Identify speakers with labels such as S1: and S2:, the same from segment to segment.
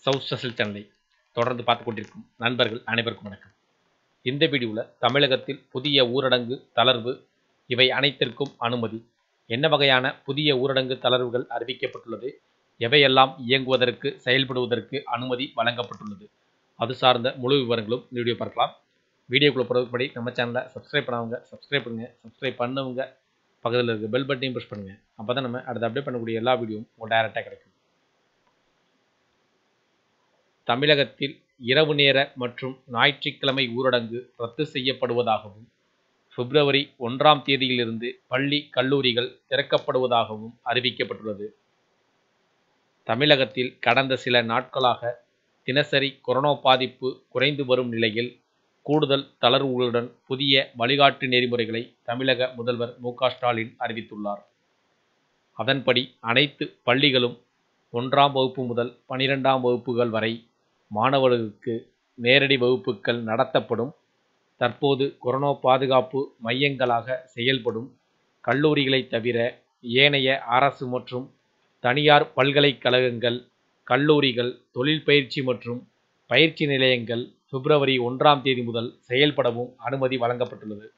S1: south சசில் சேனலை தொடர்ந்து பார்த்து கொண்டிருக்கும் நண்பர்கள் அனைவருக்கும் வணக்கம் இந்த வீடியோவில் தமிழகத்தில் புதிய ஊரடங்கு தளர்வு இவை அனைத்திற்கும் அனுமதி என்ன வகையான புதிய ஊரடங்கு தளர்வுகள் அறிவிக்கப்பட்டுள்ளது எவையெல்லாம் இயங்குவதற்கு செயல்படுவதற்கு அனுமதி வழங்கப்பட்டுள்ளது அது சார்ந்த முழு விவரங்களும் இந்த வீடியோ பார்க்கலாம் வீடியோக்குள்ள போகிறதுபடி நம்ம சேனலை சப்ஸ்கிரைப் பண்ணவங்க சப்ஸ்கிரைப் பண்ணுங்கள் சப்ஸ்கிரைப் பண்ணவங்க பக்கத்தில் இருக்க பெல் பட்டனையும் ப்ரெஸ் பண்ணுங்கள் அப்போ தான் நம்ம அடுத்து அப்டேட் பண்ணக்கூடிய எல்லா வீடியோவும் உங்களுக்கு டைரெக்டாக கிடைக்கும் தமிழகத்தில் இரவு நேர மற்றும் ஞாயிற்றுக்கிழமை ஊரடங்கு ரத்து செய்யப்படுவதாகவும் பிப்ரவரி ஒன்றாம் தேதியிலிருந்து பள்ளி கல்லூரிகள் திறக்கப்படுவதாகவும் அறிவிக்கப்பட்டுள்ளது தமிழகத்தில் கடந்த சில நாட்களாக தினசரி கொரோனா பாதிப்பு குறைந்து வரும் நிலையில் கூடுதல் தளர்வுகளுடன் புதிய வழிகாட்டு நெறிமுறைகளை தமிழக முதல்வர் மு ஸ்டாலின் அறிவித்துள்ளார் அதன்படி அனைத்து பள்ளிகளும் ஒன்றாம் வகுப்பு முதல் பனிரெண்டாம் வகுப்புகள் வரை மாணவர்களுக்கு நேரடி வகுப்புகள் நடத்தப்படும் தற்போது கொரோனா பாதுகாப்பு மையங்களாக செயல்படும் கல்லூரிகளை தவிர ஏனைய அரசு மற்றும் தனியார் பல்கலைக்கழகங்கள் கல்லூரிகள் தொழில் பயிற்சி மற்றும் பயிற்சி நிலையங்கள் பிப்ரவரி ஒன்றாம் தேதி முதல் செயல்படவும் அனுமதி வழங்கப்பட்டுள்ளது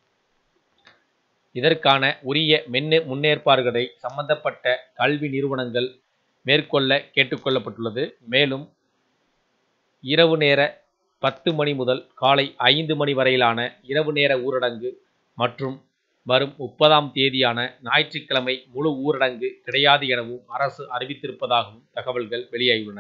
S1: இதற்கான உரிய மென்னு முன்னேற்பாடுகளை சம்பந்தப்பட்ட கல்வி நிறுவனங்கள் மேற்கொள்ள கேட்டுக்கொள்ளப்பட்டுள்ளது மேலும் இரவு நேர பத்து மணி முதல் காலை ஐந்து மணி வரையிலான இரவு நேர ஊரடங்கு மற்றும் வரும் முப்பதாம் தேதியான ஞாயிற்றுக்கிழமை முழு ஊரடங்கு கிடையாது எனவும் அரசு அறிவித்திருப்பதாகவும் தகவல்கள் வெளியாகியுள்ளன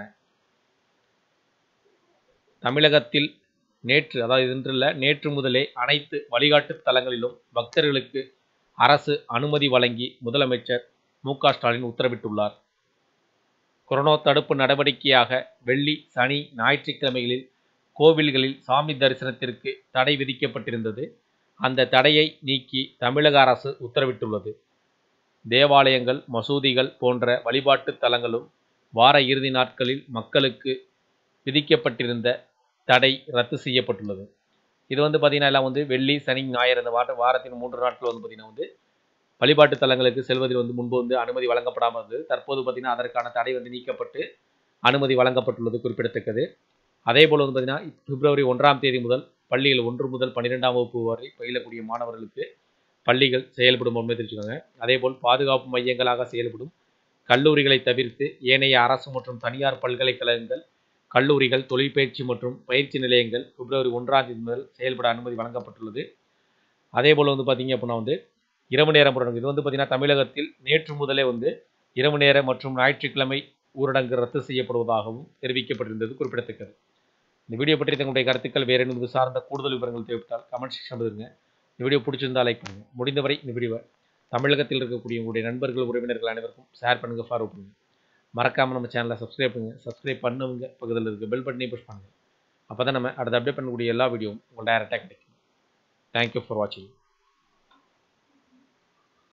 S1: தமிழகத்தில் நேற்று அதாவது இன்றில்ல நேற்று முதலே அனைத்து வழிகாட்டு தலங்களிலும் பக்தர்களுக்கு அரசு அனுமதி வழங்கி முதலமைச்சர் மு ஸ்டாலின் உத்தரவிட்டுள்ளார் கொரோனா தடுப்பு நடவடிக்கையாக வெள்ளி சனி ஞாயிற்றுக்கிழமைகளில் கோவில்களில் சாமி தரிசனத்திற்கு தடை விதிக்கப்பட்டிருந்தது அந்த தடையை நீக்கி தமிழக அரசு உத்தரவிட்டுள்ளது தேவாலயங்கள் மசூதிகள் போன்ற வழிபாட்டு தலங்களும் வார இறுதி நாட்களில் மக்களுக்கு விதிக்கப்பட்டிருந்த தடை ரத்து செய்யப்பட்டுள்ளது இது வந்து பார்த்திங்கன்னா எல்லாம் வந்து வெள்ளி சனி ஞாயிறு இந்த வார வாரத்தின் மூன்று நாட்கள் வந்து பார்த்திங்கன்னா வந்து வழிபாட்டு தலங்களுக்கு செல்வதில் வந்து முன்பு வந்து அனுமதி வழங்கப்படாமல் இருந்தது தற்போது பார்த்திங்கன்னா அதற்கான தடை வந்து நீக்கப்பட்டு அனுமதி வழங்கப்பட்டுள்ளது குறிப்பிடத்தக்கது அதே போல் வந்து பார்த்திங்கன்னா பிப்ரவரி ஒன்றாம் தேதி முதல் பள்ளிகள் ஒன்று முதல் பன்னிரெண்டாம் வகுப்பு வரை பயிலக்கூடிய மாணவர்களுக்கு பள்ளிகள் செயல்படும் உண்மை தெரிவிச்சுக்கோங்க அதேபோல் பாதுகாப்பு மையங்களாக செயல்படும் கல்லூரிகளை தவிர்த்து ஏனைய அரசு மற்றும் தனியார் பல்கலைக்கழகங்கள் கல்லூரிகள் தொழிற்பயிற்சி மற்றும் பயிற்சி நிலையங்கள் பிப்ரவரி ஒன்றாம் தேதி முதல் செயல்பட அனுமதி வழங்கப்பட்டுள்ளது அதேபோல் வந்து பார்த்திங்க அப்படின்னா வந்து இரவு நேர ஊரடங்கு இது வந்து பார்த்திங்கன்னா தமிழகத்தில் நேற்று முதலே வந்து இரவு நேர மற்றும் ஞாயிற்றுக்கிழமை ஊரடங்கு ரத்து செய்யப்படுவதாகவும் தெரிவிக்கப்பட்டிருந்தது குறிப்பிடத்தக்கது இந்த வீடியோ பற்றி தங்களுடைய கருத்துக்கள் வேறு இது சார்ந்த கூடுதல் விவரங்கள் தேவைப்பட்டால் கமெண்ட் செக்ஷன் எழுதுங்க இந்த வீடியோ பிடிச்சிருந்தால் லைக் பண்ணுங்கள் முடிந்தவரை இந்த வீடியோவை தமிழகத்தில் இருக்கக்கூடிய உங்களுடைய நண்பர்கள் உறவினர்கள் அனைவருக்கும் ஷேர் பண்ணுங்கள் ஃபார்வர்ட் பண்ணுங்கள் மறக்காமல் நம்ம சேனலை சப்ஸ்கிரைப் பண்ணுங்கள் சப்ஸ்கிரைப் பண்ணுவங்க பக்கத்தில் இருக்க பெல் பட்டனையும் ப்ரெஸ் பண்ணுங்கள் அப்போ தான் நம்ம அடுத்த அப்டேட் பண்ணக்கூடிய எல்லா வீடியோவும் உங்களுக்கு டைரெக்டாக கிடைக்கும் தேங்க்யூ ஃபார் வாட்சிங்